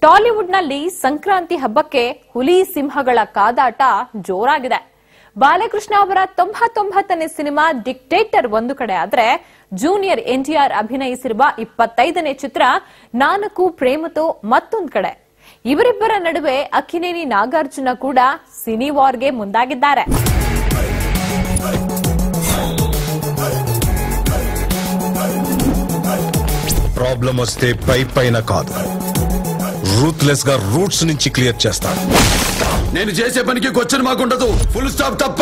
ಟಾಲಿವುಡ್ನಲ್ಲಿ ಸಂಕ್ರಾಂತಿ ಹಬ್ಬಕ್ಕೆ ಹುಲಿ ಸಿಂಹಗಳ ಕಾದಾಟ ಜೋರಾಗಿದೆ ಬಾಲಕೃಷ್ಣ ಅವರ ತೊಂಬತ್ತೊಂಬತ್ತನೇ ಸಿನಿಮಾ ಡಿಕ್ಟೇಟರ್ ಒಂದು ಕಡೆ ಆದ್ರೆ ಜೂನಿಯರ್ ಎನ್ಟಿಆರ್ ಅಭಿನಯಿಸಿರುವ ಇಪ್ಪತ್ತೈದನೇ ಚಿತ್ರ ನಾನಕು ಪ್ರೇಮತೋ ಮತ್ತೊಂದು ಕಡೆ ಇವರಿಬ್ಬರ ನಡುವೆ ಅಕ್ಕಿನೇನಿ ನಾಗಾರ್ಜುನ ಕೂಡ ಸಿನಿ ವಾರ್ಗೆ ಮುಂದಾಗಿದ್ದಾರೆ ప్రాబ్లం వస్తే పై పైన కాదు రూత్లెస్ గా రూట్స్ నుంచి క్లియర్ చేస్తాడు నేను చేసే పనికి క్వశ్చన్ మాకుండదు ఫుల్ స్టాప్ తప్ప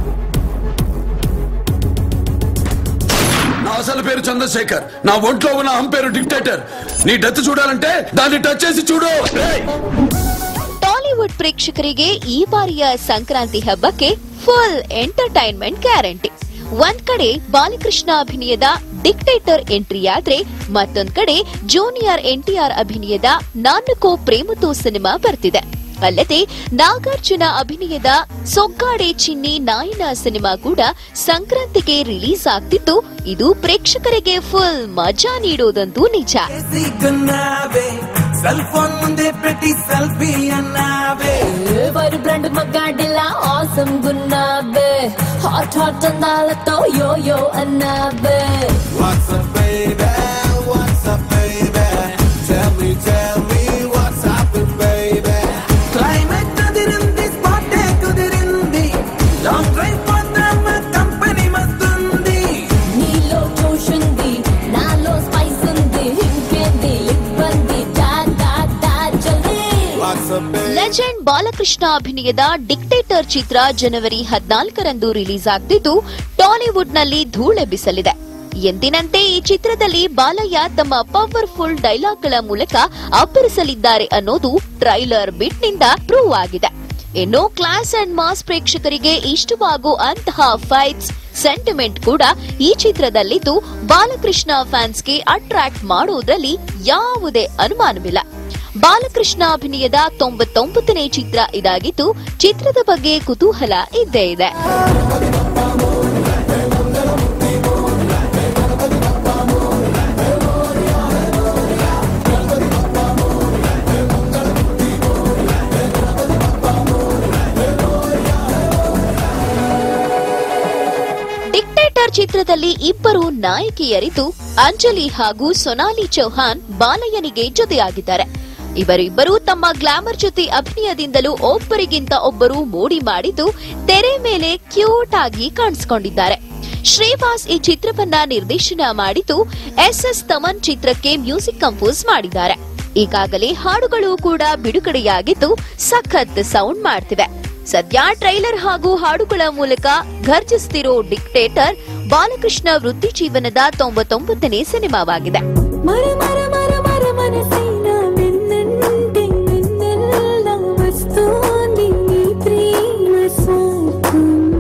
నా అసలు పేరు చంద్రశేఖర్ నా ఒంట్లో ఉన్న అహం పేరు డిక్టేటర్ నీ డెత్ చూడాలంటే దాన్ని టచ్ చేసి చూడు ఏయ్! ಟಾಲಿವುಡ್ ಪ್ರೇಕ್ಷಕರಿಗೆ ಈ ಬಾರಿಯ ಸಂಕ್ರಾಂತಿ ಹಬ್ಬಕ್ಕೆ ಫುಲ್ ಎಂಟರ್ಟೈನ್ಮೆಂಟ್ ಗ್ಯಾರಂಟಿ ಒಂದ್ ಕಡೆ ಬಾಲಕೃಷ್ಣ ಅಭಿನಯದ ಡಿಕ್ಟೇಟರ್ ಎಂಟ್ರಿ ಆದ್ರೆ ಮತ್ತೊಂದ್ ಕಡೆ ಜೂನಿಯರ್ ಎನ್ಟಿಆರ್ ಅಭಿನಯದ ನಾನಕೋ ಪ್ರೇಮತೋ ಸಿನಿಮಾ ಬರ್ತಿದೆ ಅಲ್ಲದೆ ನಾಗಾರ್ಜುನ ಅಭಿನಯದ ಸೊಗ್ಗಾಡೆ ಚಿನ್ನಿ ನಾಯನ ಸಿನಿಮಾ ಕೂಡ ಸಂಕ್ರಾಂತಿಗೆ ರಿಲೀಸ್ ಆಗ್ತಿದ್ದು ಇದು ಪ್ರೇಕ್ಷಕರಿಗೆ ಫುಲ್ ಮಜಾ ನೀಡೋದಂತೂ ನಿಜ సిగ్గున్నావే సెల్ ఫోన్ ముందే పెట్టి సెల్ఫీ అన్నావే ఎవరి బ్రాండ్ మగాడిలా ఆసమ్ గున్నాబే హాట్ హాట్ అందాలతో యో యో అన్నాబే WhatsApp baby WhatsApp baby tell me tell me what's happening baby climate కుదిరింది స్పాట్ కుదిరింది లాంగ్ డ్రైవ్ పోతాం కంపెనీ మస్తుంది నీలో జోష్ ఉంది నాలో స్పైస్ ఉంది ఇంకేంది ఇబ్బంది దా దా దా జల్దీ వాట్సాప్ ಲೆಜೆಂಡ್ ಬಾಲಕೃಷ್ಣ ಅಭಿನಯದ ಡಿಕ್ಟೇಟರ್ ಚಿತ್ರ ಜನವರಿ ಹದಿನಾಲ್ಕರಂದು ರಿಲೀಸ್ ಆಗ್ತಿದ್ದು ಟಾಲಿವುಡ್ನಲ್ಲಿ ಧೂಳೆಬ್ಬಿಸಲಿದೆ ಎಂದಿನಂತೆ ಈ ಚಿತ್ರದಲ್ಲಿ ಬಾಲಯ್ಯ ತಮ್ಮ ಪವರ್ಫುಲ್ ಡೈಲಾಗ್ಗಳ ಮೂಲಕ ಅಬ್ಬರಿಸಲಿದ್ದಾರೆ ಅನ್ನೋದು ಟ್ರೈಲರ್ ಬಿಟ್ನಿಂದ ಪ್ರೂವ್ ಆಗಿದೆ ಇನ್ನು ಕ್ಲಾಸ್ ಅಂಡ್ ಮಾಸ್ ಪ್ರೇಕ್ಷಕರಿಗೆ ಇಷ್ಟವಾಗೋ ಅಂತಹ ಫೈಟ್ಸ್ ಸೆಂಟಿಮೆಂಟ್ ಕೂಡ ಈ ಚಿತ್ರದಲ್ಲಿದ್ದು ಬಾಲಕೃಷ್ಣ ಫ್ಯಾನ್ಸ್ಗೆ ಅಟ್ರಾಕ್ಟ್ ಮಾಡುವುದರಲ್ಲಿ ಯಾವುದೇ ಅನುಮಾನವಿಲ್ಲ ಬಾಲಕೃಷ್ಣ ಅಭಿನಯದ ತೊಂಬತ್ತೊಂಬತ್ತನೇ ಚಿತ್ರ ಇದಾಗಿದ್ದು ಚಿತ್ರದ ಬಗ್ಗೆ ಕುತೂಹಲ ಇದ್ದೇ ಇದೆ ಡಿಕ್ಟೇಟರ್ ಚಿತ್ರದಲ್ಲಿ ಇಬ್ಬರು ನಾಯಕಿಯರಿದ್ದು ಅಂಜಲಿ ಹಾಗೂ ಸೊನಾಲಿ ಚೌಹಾನ್ ಬಾಲಯ್ಯನಿಗೆ ಜೊತೆಯಾಗಿದ್ದಾರೆ ಇವರಿಬ್ಬರು ತಮ್ಮ ಗ್ಲಾಮರ್ ಜೊತೆ ಅಭಿನಯದಿಂದಲೂ ಒಬ್ಬರಿಗಿಂತ ಒಬ್ಬರು ಮೋಡಿ ಮಾಡಿದ್ದು ತೆರೆ ಮೇಲೆ ಕ್ಯೂಟ್ ಆಗಿ ಕಾಣಿಸಿಕೊಂಡಿದ್ದಾರೆ ಶ್ರೀವಾಸ್ ಈ ಚಿತ್ರವನ್ನ ನಿರ್ದೇಶನ ಮಾಡಿದ್ದು ಎಸ್ ಎಸ್ ತಮನ್ ಚಿತ್ರಕ್ಕೆ ಮ್ಯೂಸಿಕ್ ಕಂಪೋಸ್ ಮಾಡಿದ್ದಾರೆ ಈಗಾಗಲೇ ಹಾಡುಗಳು ಕೂಡ ಬಿಡುಗಡೆಯಾಗಿದ್ದು ಸಖತ್ ಸೌಂಡ್ ಮಾಡ್ತಿವೆ ಸದ್ಯ ಟ್ರೈಲರ್ ಹಾಗೂ ಹಾಡುಗಳ ಮೂಲಕ ಘರ್ಜಿಸ್ತಿರೋ ಡಿಕ್ಟೇಟರ್ ಬಾಲಕೃಷ್ಣ ವೃತ್ತಿ ಜೀವನದ ತೊಂಬತ್ತೊಂಬತ್ತನೇ ಸಿನಿಮಾವಾಗಿದೆ మర మర మర మర మనసైన నిన్నంటే నిన్నెల్ల వస్తోంది నీ ప్రేమ స్వార్థం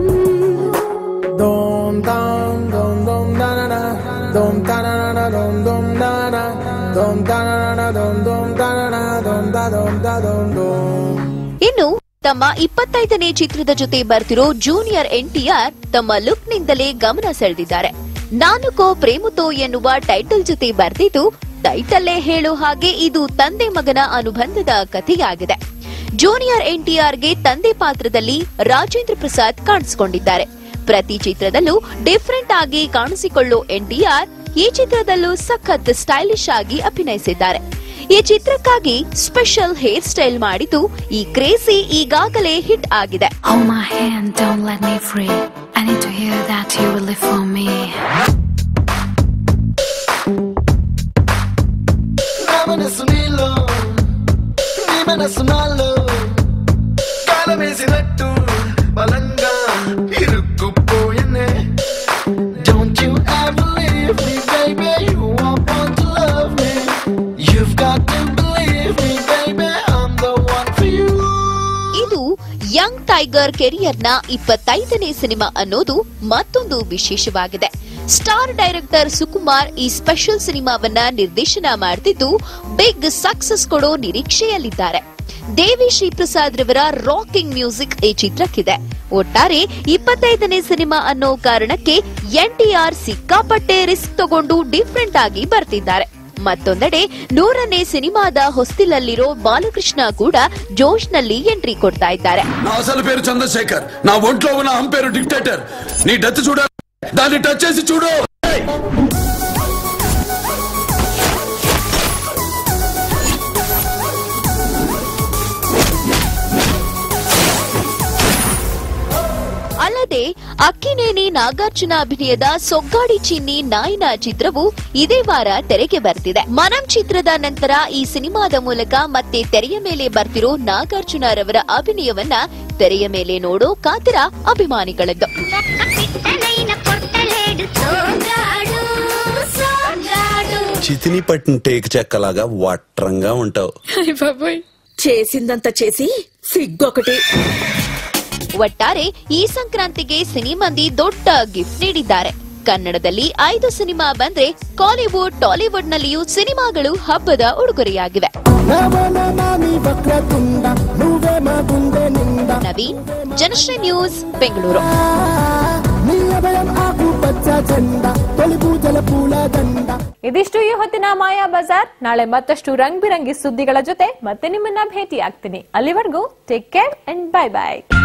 Dom dom dom dom da na na dom da na na na dom dom da na dom da na na na dom dom da na na dom da dom da dom dom ಇನ್ನು ತಮ್ಮ ಇಪ್ಪತ್ತೈದನೇ ಚಿತ್ರದ ಜೊತೆ ಬರ್ತಿರೋ junior NTR ತಮ್ಮ look ನಿಂದಲೇ ಗಮನ ಸೆಳೆದಿದ್ದಾರೆ ನಾನುಕೋ ಪ್ರೇಮತೋ ಎನ್ನುವ ಟೈಟಲ್ ಜೊತೆ ಬರ್ತಿದ್ದು ಟೈಟಲ್ಲೇ ಹೇಳೋ ಹಾಗೆ ಇದು ತಂದೆ ಮಗನ ಅನುಬಂಧದ ಕಥೆಯಾಗಿದೆ ಜೂನಿಯರ್ ಎನ್ಟಿಆರ್ಗೆ ತಂದೆ ಪಾತ್ರದಲ್ಲಿ ರಾಜೇಂದ್ರ ಪ್ರಸಾದ್ ಕಾಣಿಸಿಕೊಂಡಿದ್ದಾರೆ ಪ್ರತಿ ಚಿತ್ರದಲ್ಲೂ ಡಿಫರೆಂಟ್ ಆಗಿ ಕಾಣಿಸಿಕೊಳ್ಳೋ ಎನ್ಟಿಆರ್ ಈ ಚಿತ್ರದಲ್ಲೂ ಸಖತ್ ಸ್ಟೈಲಿಶ್ ಆಗಿ ಅಭಿನಯಿಸಿದ್ದಾರೆ ಈ ಚಿತ್ರಕ್ಕಾಗಿ ಸ್ಪೆಷಲ್ ಹೇರ್ ಸ್ಟೈಲ್ ಮಾಡಿದ್ದು ಈ ಕ್ರೇಜಿ ಈಗಾಗಲೇ ಹಿಟ್ ಆಗಿದೆ Hold my hand, don't let me free. I need to hear that you will live for me. నా మనసు నీలో నీ మనసు నాలో కాలమేసినట్టు బలంగా ఇరుక్కుపోయనే Don't you ever leave me, baby. You are born to love me. You've got to believe me, baby. I'm the one for you. ಇದು ಯಂಗ್ ಟೈಗರ್ ಕೆರಿಯರ್ನ ಇಪ್ಪತ್ತೈದನೇ ಸಿನಿಮಾ ಅನ್ನೋದು ಮತ್ತೊಂದು ವಿಶೇಷವಾಗಿದೆ ಸ್ಟಾರ್ ಡೈರೆಕ್ಟರ್ ಸುಕುಮಾರ್ ಈ ಸ್ಪೆಷಲ್ ಸಿನಿಮಾವನ್ನ ನಿರ್ದೇಶನ ಮಾಡ್ತಿದ್ದು ಬಿಗ್ ಸಕ್ಸಸ್ ಕೊಡೋ ನಿರೀಕ್ಷೆಯಲ್ಲಿದ್ದಾರೆ ದೇವಿ ಶ್ರೀಪ್ರಸಾದ್ ರವರ ರಾಕಿಂಗ್ ಮ್ಯೂಸಿಕ್ ಈ ಚಿತ್ರಕ್ಕಿದೆ ಒಟ್ಟಾರೆ ಇಪ್ಪತ್ತೈದನೇ ಸಿನಿಮಾ ಅನ್ನೋ ಕಾರಣಕ್ಕೆ ಎನ್ಟಿಆರ್ ಸಿಕ್ಕಾಪಟ್ಟೆ ರಿಸ್ಕ್ ತಗೊಂಡು ಡಿಫ್ರೆಂಟ್ ಆಗಿ ಬರ್ತಿದ್ದಾರೆ ಮತ್ತೊಂದೆಡೆ ನೂರನೇ ಸಿನಿಮಾದ ಹೊಸ್ತಿಲಲ್ಲಿರೋ ಬಾಲಕೃಷ್ಣ ಕೂಡ ಜೋಶ್ನಲ್ಲಿ ಎಂಟ್ರಿ ಕೊಡ್ತಾ ಇದ್ದಾರೆ నా అసలు పేరు చంద్రశేఖర్ నా ఒంట్లో ఉన్న అహం పేరు డిక్టేటర్ నీ డెత్ చూడాలి దాన్ని టచ్ చేసి చూడు ಅಲ್ಲದೆ ಅಕ್ಕಿನೇನಿ ನಾಗಾರ್ಜುನ ಅಭಿನಯದ ಸೊಗ್ಗಾಡಿ ಚಿನ್ನಿ ನಾಯಿನ ಚಿತ್ರವು ಇದೇ ವಾರ ತೆರೆಗೆ ಬರ್ತಿದೆ ಮನಂ ಚಿತ್ರದ ನಂತರ ಈ ಸಿನಿಮಾದ ಮೂಲಕ ಮತ್ತೆ ತೆರೆಯ ಮೇಲೆ ಬರ್ತಿರೋ ನಾಗಾರ್ಜುನರವರ ಅಭಿನಯವನ್ನ ತೆರೆಯ ಮೇಲೆ ನೋಡೋ ಕಾತರ ಅಭಿಮಾನಿಗಳದ್ದು చితిని పట్టిన టేకు చెక్కలాగా వట్రంగా ఉంటావు చేసిందంత చేసి సిగ్గొకటి ಒಟ್ಟಾರೆ ಈ ಸಂಕ್ರಾಂತಿಗೆ ಸಿನಿಮಂದಿ ದೊಡ್ಡ ಗಿಫ್ಟ್ ನೀಡಿದ್ದಾರೆ ಕನ್ನಡದಲ್ಲಿ ಐದು ಸಿನಿಮಾ ಬಂದ್ರೆ ಕಾಲಿವುಡ್ ಟಾಲಿವುಡ್ ನಲ್ಲಿಯೂ ಸಿನಿಮಾಗಳು ಹಬ್ಬದ ಉಡುಗೊರೆಯಾಗಿವೆ ನವೀನ್ ಜನಶ್ರೀ ನ್ಯೂಸ್ ಬೆಂಗಳೂರು ಇದಿಷ್ಟು ಈ ಹೊತ್ತಿನ ಮಾಯಾ ಬಜಾರ್ ನಾಳೆ ಮತ್ತಷ್ಟು ರಂಗ್ ಬಿರಂಗಿ ಸುದ್ದಿಗಳ ಜೊತೆ ಮತ್ತೆ ನಿಮ್ಮನ್ನ ಭೇಟಿ ಆಗ್ತೀನಿ ಅಲ್ಲಿವರೆಗೂ take care and bye by